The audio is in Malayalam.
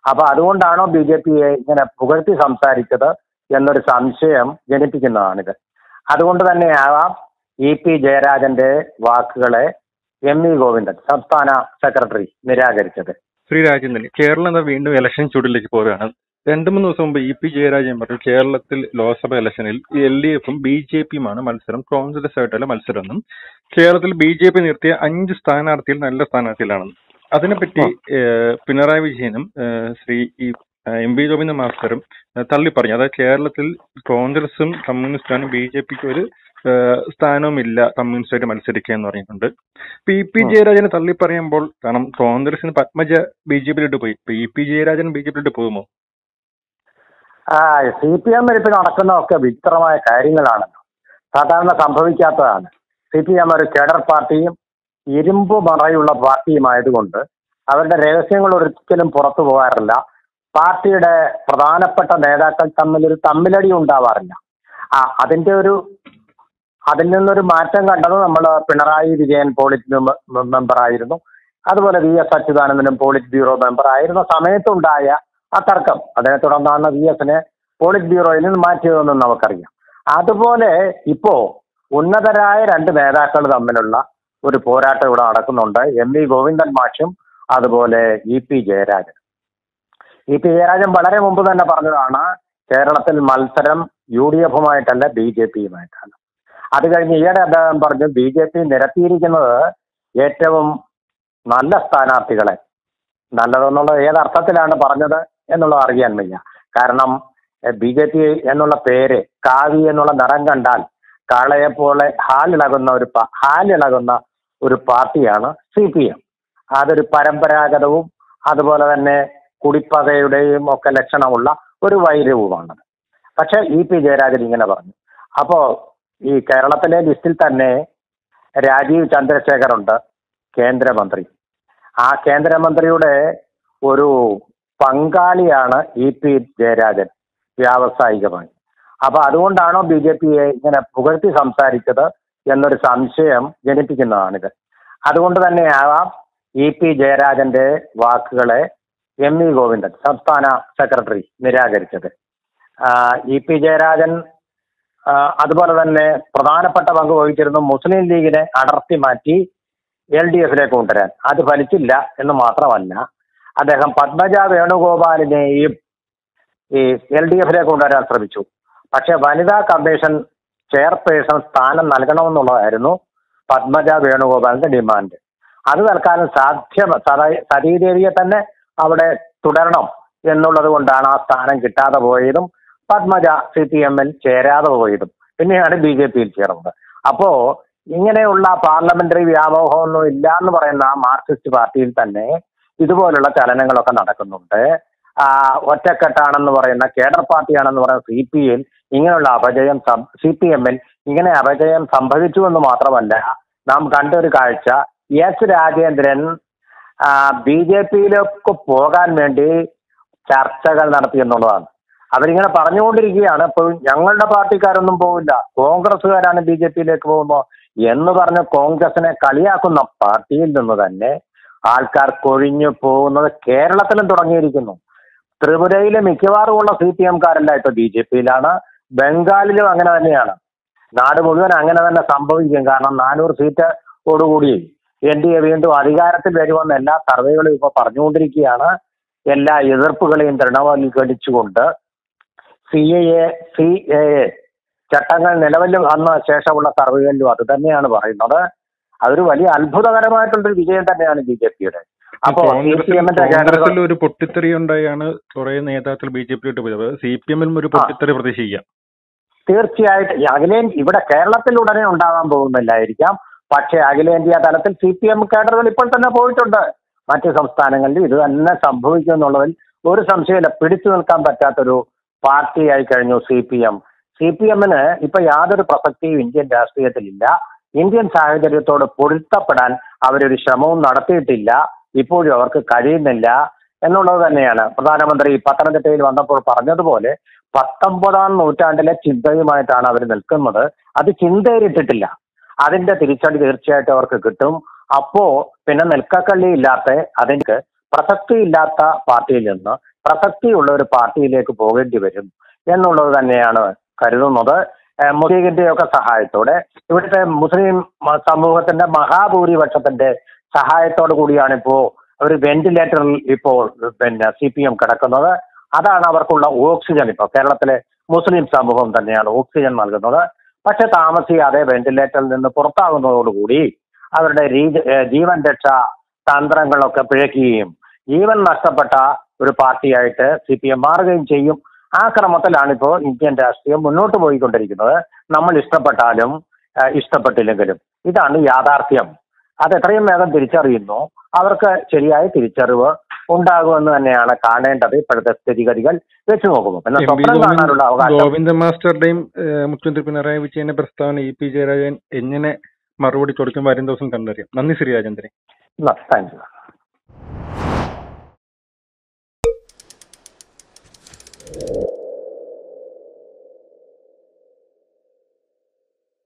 അപ്പൊ അതുകൊണ്ടാണോ ബി ജെ പിയെ ഇങ്ങനെ പുകഴ്ത്തി സംസാരിച്ചത് എന്നൊരു സംശയം ജനിപ്പിക്കുന്നതാണിത് അതുകൊണ്ട് തന്നെയാവാം ഇ പി ജയരാജന്റെ വാക്കുകളെ എം വി ഗോവിന്ദൻ സംസ്ഥാന സെക്രട്ടറി നിരാകരിച്ചത് ശ്രീ രാജേന്ദ്രൻ കേരളം എന്താ വീണ്ടും ഇലക്ഷൻ ചൂടിലേക്ക് പോവുകയാണ് രണ്ടു മൂന്ന് ദിവസം മുമ്പ് ഇ പി ജയരാജൻ പറഞ്ഞു കേരളത്തിൽ ലോക്സഭ ഇലക്ഷനിൽ എൽ ഡി എഫും ബി ജെ പിയുമാണ് മത്സരം കോൺഗ്രസ് ആയിട്ടുള്ള മത്സരം എന്നും കേരളത്തിൽ ബി ജെ പി നിർത്തിയ അഞ്ച് സ്ഥാനാർത്ഥികൾ നല്ല സ്ഥാനാർത്ഥികളാണെന്നും അതിനെപ്പറ്റി ഏഹ്, പിണറായി വിജയനും ഏഹ്, ശ്രീ ഈ ഏഹ്, എം വി ഗോവിന്ദ മാസ്റ്ററും ഏഹ്, തള്ളി പറഞ്ഞു അതായത് കേരളത്തിൽ കോൺഗ്രസും കമ്മ്യൂണിസ്റ്റാനും ബി ജെ പിക്ക് ഒരു ഏഹ്, സ്ഥാനവുമില്ല കമ്മ്യൂണിസ്റ്റായിട്ട് മത്സരിക്കുക എന്ന് പറയുന്നുണ്ട് ഇപ്പൊ ഇ പി ജയരാജനെ തള്ളി പറയുമ്പോൾ കാരണം കോൺഗ്രസിന് പത്മജ ബി ജെ പിയിലോട്ട് പോയി ഇപ്പൊ E P Jayarajan B J പിയിലോട്ട് പോകുമോ ആ സി പി എമ്മിൽ ഇപ്പൊ നടക്കുന്നതൊക്കെ വിചിത്രമായ കാര്യങ്ങളാണല്ലോ സാധാരണ സംഭവിക്കാത്തതാണ് സി പി എം ഒരു കേഡർ പാർട്ടിയും ഇരുമ്പ് മറയുള്ള പാർട്ടിയുമായതുകൊണ്ട് അവരുടെ രഹസ്യങ്ങൾ ഒരിക്കലും പുറത്തു പോകാറില്ല പാർട്ടിയുടെ പ്രധാനപ്പെട്ട നേതാക്കൾ തമ്മിൽ ഒരു തമ്മിലടി ഉണ്ടാവാറില്ല ആ അതിന്റെ ഒരു അതിൽ നിന്നൊരു മാറ്റം കണ്ടത് നമ്മൾ Pinarayi Vijayan politburo member ആയിരുന്നു അതുപോലെ വി എസ് അച്യുതാനന്ദനും പോളിറ്റ് ബ്യൂറോ മെമ്പർ ആയിരുന്ന സമയത്തുണ്ടായ ആ തർക്കം അതിനെ തുടർന്നാണ് വി എസിനെ പോളിറ്റ് ബ്യൂറോയിൽ നിന്ന് മാറ്റിയതെന്നും നമുക്കറിയാം അതുപോലെ ഇപ്പോ ഉന്നതരായ രണ്ട് നേതാക്കൾ തമ്മിലുള്ള ഒരു പോരാട്ടം ഇവിടെ നടക്കുന്നുണ്ട് എം വി ഗോവിന്ദൻ മാഷും അതുപോലെ E P Jayarajan E P Jayarajan വളരെ മുമ്പ് തന്നെ പറഞ്ഞതാണ് കേരളത്തിൽ മത്സരം യു ഡി എഫുമായിട്ടല്ല ബി ജെ പിയുമായിട്ടാണ് അത് കഴിഞ്ഞ് ഈയിടെ അദ്ദേഹം പറഞ്ഞു ബി ജെ പി നിരത്തിയിരിക്കുന്നത് ഏറ്റവും നല്ല സ്ഥാനാർത്ഥികളെ നല്ലതെന്നുള്ളത് ഏതർത്ഥത്തിലാണ് പറഞ്ഞത് എന്നുള്ളത് അറിയാൻ വയ്യ കാരണം ബി ജെ പി എന്നുള്ള പേര് കാവി എന്നുള്ള നിറം കണ്ടാൽ കാളയെ പോലെ ഹാലിളകുന്ന ഒരു പ- ഹാലിളകുന്ന ഒരു പാർട്ടിയാണ് സി പി എം അതൊരു പരമ്പരാഗതവും അതുപോലെ തന്നെ കുടിപ്പകയുടെയും ഒക്കെ ലക്ഷണമുള്ള ഒരു വൈരവുമാണത് പക്ഷെ ഇ പി ജയരാജൻ ഇങ്ങനെ പറഞ്ഞു അപ്പോ ഈ കേരളത്തിലെ ലിസ്റ്റിൽ തന്നെ രാജീവ് ചന്ദ്രശേഖർ ഉണ്ട് കേന്ദ്രമന്ത്രി ആ കേന്ദ്രമന്ത്രിയുടെ ഒരു പങ്കാളിയാണ് ഇ പി ജയരാജൻ വ്യാവസായികമായി അപ്പൊ അതുകൊണ്ടാണോ ബി ജെ പിയെ ഇങ്ങനെ പുകഴ്ത്തി സംസാരിച്ചത് എന്നൊരു സംശയം ജനിപ്പിക്കുന്നതാണിത് അതുകൊണ്ട് തന്നെയാവാം ഇ പി ജയരാജന്റെ വാക്കുകളെ എം വി ഗോവിന്ദൻ സംസ്ഥാന സെക്രട്ടറി നിരാകരിച്ചത് ആ, ഇ പി ജയരാജൻ ആ, അതുപോലെ തന്നെ പ്രധാനപ്പെട്ട പങ്ക് വഹിച്ചിരുന്നു മുസ്ലിം ലീഗിനെ അടർത്തി മാറ്റി എൽ ഡി എഫിലേക്ക് കൊണ്ടുവരാൻ അത് ഫലിച്ചില്ല എന്ന് മാത്രമല്ല അദ്ദേഹം പത്മജ വേണുഗോപാലിനെയും ഈ എൽ ഡി എഫിലേക്ക് കൊണ്ടുവരാൻ ശ്രമിച്ചു പക്ഷെ വനിതാ കമ്മീഷൻ ചെയർപേഴ്സൺ സ്ഥാനം നൽകണമെന്നുള്ളതായിരുന്നു പത്മജ വേണുഗോപാലിന്റെ ഡിമാൻഡ് അത് തൽക്കാലം സാധ്യം സത- സതീദേവിയെ തന്നെ അവിടെ തുടരണം എന്നുള്ളത് കൊണ്ടാണ് ആ സ്ഥാനം കിട്ടാതെ പോയതും പത്മജ സി പി എമ്മിൽ ചേരാതെ പോയതും പിന്നെയാണ് ബി ജെ പിയിൽ ചേർന്നത് അപ്പോ ഇങ്ങനെയുള്ള പാർലമെന്ററി വ്യാമോഹമൊന്നും ഇല്ല എന്ന് പറയുന്ന ആ മാർക്സിസ്റ്റ് പാർട്ടിയിൽ തന്നെ ഇതുപോലുള്ള ചലനങ്ങളൊക്കെ നടക്കുന്നുണ്ട് ആ, ഒറ്റക്കെട്ടാണെന്ന് പറയുന്ന കേഡർ പാർട്ടിയാണെന്ന് പറയുന്ന സി പി എൽ ഇങ്ങനെയുള്ള അപജയം സി പി എമ്മിൽ ഇങ്ങനെ അപജയം സംഭവിച്ചു എന്ന് മാത്രമല്ല നാം കണ്ട ഒരു കാഴ്ച എസ് രാജേന്ദ്രൻ ബി ജെ പിയിലേക്ക് പോകാൻ വേണ്ടി ചർച്ചകൾ നടത്തി എന്നുള്ളതാണ് അവരിങ്ങനെ പറഞ്ഞുകൊണ്ടിരിക്കുകയാണ് ഇപ്പോൾ ഞങ്ങളുടെ പാർട്ടിക്കാരൊന്നും പോവില്ല കോൺഗ്രസ്സുകാരാണ് ബി ജെ പിയിലേക്ക് പോകുമ്പോൾ എന്ന് പറഞ്ഞ് കോൺഗ്രസിനെ കളിയാക്കുന്ന പാർട്ടിയിൽ നിന്ന് തന്നെ ആൾക്കാർ കൊഴിഞ്ഞു പോകുന്നത് കേരളത്തിലും തുടങ്ങിയിരിക്കുന്നു ത്രിപുരയിലെ മിക്കവാറും ഉള്ള സി പി എംകാരെല്ലാം ഇപ്പൊ ബി ജെ പിയിലാണ് ബംഗാളിലും അങ്ങനെ തന്നെയാണ് നാട് മുഴുവൻ അങ്ങനെ തന്നെ സംഭവിക്കും കാരണം നാനൂറ് സീറ്റോടുകൂടി എൻ ഡി എ വീണ്ടും അധികാരത്തിൽ വരുമെന്ന് എല്ലാ സർവേകളും ഇപ്പൊ പറഞ്ഞുകൊണ്ടിരിക്കുകയാണ് എല്ലാ എതിർപ്പുകളെയും തൃണവൽക്കരിച്ചുകൊണ്ട് C A A C A A ചട്ടങ്ങൾ നിലവിൽ വന്ന ശേഷമുള്ള സർവേകളിലും അത് തന്നെയാണ് പറയുന്നത് അതൊരു വലിയ അത്ഭുതകരമായിട്ടുള്ളൊരു വിജയം തന്നെയാണ് ബി ജെ പിയുടെ അപ്പോ സി പി കോൺഗ്രസിൽ എമ്മിന്റെ കോൺഗ്രസിൽ ഒരു പൊട്ടിത്തെറി ഉണ്ടായാണ് കുറെ നേതാക്കൾ ബി ജെ പിയിലോട്ട് പോയത് സി പി എമ്മിലും ഒരു പൊട്ടിത്തെറി പ്രതീക്ഷിക്കാം തീർച്ചയായിട്ടും ഈ അഖിലേന്ത്യ ഇവിടെ കേരളത്തിൽ ഉടനെ ഉണ്ടാകാൻ പോകുന്നില്ലായിരിക്കാം പക്ഷേ അഖിലേന്ത്യാ തലത്തിൽ സി പി എം കേഡറുകൾ ഇപ്പോൾ തന്നെ പോയിട്ടുണ്ട് മറ്റ് സംസ്ഥാനങ്ങളിൽ ഇത് തന്നെ സംഭവിക്കും എന്നുള്ളതിൽ ഒരു സംശയമില്ല പിടിച്ചു നിൽക്കാൻ പറ്റാത്തൊരു പാർട്ടിയായി കഴിഞ്ഞു C P M C P എമ്മിന് ഇപ്പൊ യാതൊരു പ്രസക്തിയും ഇന്ത്യൻ രാഷ്ട്രീയത്തിലില്ല ഇന്ത്യൻ സാഹചര്യത്തോട് പൊരുത്തപ്പെടാൻ അവരൊരു ശ്രമവും നടത്തിയിട്ടില്ല ഇപ്പോഴും അവർക്ക് കഴിയുന്നില്ല എന്നുള്ളത് തന്നെയാണ് പ്രധാനമന്ത്രി പത്തനംതിട്ടയിൽ വന്നപ്പോൾ പറഞ്ഞതുപോലെ പത്തൊമ്പതാം നൂറ്റാണ്ടിലെ ചിന്തയുമായിട്ടാണ് അവർ നിൽക്കുന്നത് അത് ചിന്തയിലിട്ടിട്ടില്ല അതിന്റെ തിരിച്ചടി തീർച്ചയായിട്ടും അവർക്ക് കിട്ടും അപ്പോ പിന്നെ നിൽക്കക്കള്ളി ഇല്ലാത്ത അതിന് പ്രസക്തിയില്ലാത്ത പാർട്ടിയിൽ നിന്ന് പ്രസക്തിയുള്ള ഒരു പാർട്ടിയിലേക്ക് പോകേണ്ടി വരും എന്നുള്ളത് തന്നെയാണ് കരുതുന്നത് ഏഹ് മുസ്ലിം ലീഗിന്റെയൊക്കെ സഹായത്തോടെ ഇവിടുത്തെ മുസ്ലിം മ- സമൂഹത്തിന്റെ മഹാഭൂരിപക്ഷത്തിന്റെ സഹായത്തോടു കൂടിയാണ് ഇപ്പോ ഒരു വെന്റിലേറ്ററിൽ ഇപ്പോൾ പിന്നെ സി പി എം കിടക്കുന്നത് അതാണ് അവർക്കുള്ള ഓക്സിജൻ ഇപ്പോൾ കേരളത്തിലെ മുസ്ലിം സമൂഹം തന്നെയാണ് ഓക്സിജൻ നൽകുന്നത് പക്ഷെ താമസിയാതെ വെന്റിലേറ്ററിൽ നിന്ന് പുറത്താകുന്നതോടുകൂടി അവരുടെ രീ- ഏഹ് ജീവൻ രക്ഷാ തന്ത്രങ്ങളൊക്കെ പിഴയ്ക്കുകയും ജീവൻ നഷ്ടപ്പെട്ട ഒരു പാർട്ടിയായിട്ട് സി പി എം മാറുകയും ചെയ്യും ആ ക്രമത്തിലാണ് ഇപ്പോൾ ഇന്ത്യൻ രാഷ്ട്രീയം മുന്നോട്ട് പോയിക്കൊണ്ടിരിക്കുന്നത് നമ്മൾ ഇഷ്ടപ്പെട്ടാലും ഏഹ് ഇഷ്ടപ്പെട്ടില്ലെങ്കിലും ഇതാണ് യാഥാർത്ഥ്യം അത് എത്രയും വേഗം തിരിച്ചറിയുന്നു അവർക്ക് ശരിയായ തിരിച്ചറിവ് ഉണ്ടാകുമെന്ന് തന്നെയാണ് കാണേണ്ടത് ഇപ്പോഴത്തെ സ്ഥിതിഗതികൾ വെച്ച് നോക്കുമ്പോൾ പിന്നെ എം വി സ്വപ്നം കാണാനുള്ള ഗോവിന്ദ അവകാശം ഗോവിന്ദ മാസ്റ്ററുടെയും ഏഹ്, മുഖ്യമന്ത്രി പിണറായി വിജയന്റെ പ്രസ്താവന ഇ പി ജയരാജൻ എങ്ങനെ മറുപടി കൊടുക്കും വരും ദിവസം കണ്ടറിയാം നന്ദി ശ്രീ രാജേന്ദ്രൻ താങ്ക് യു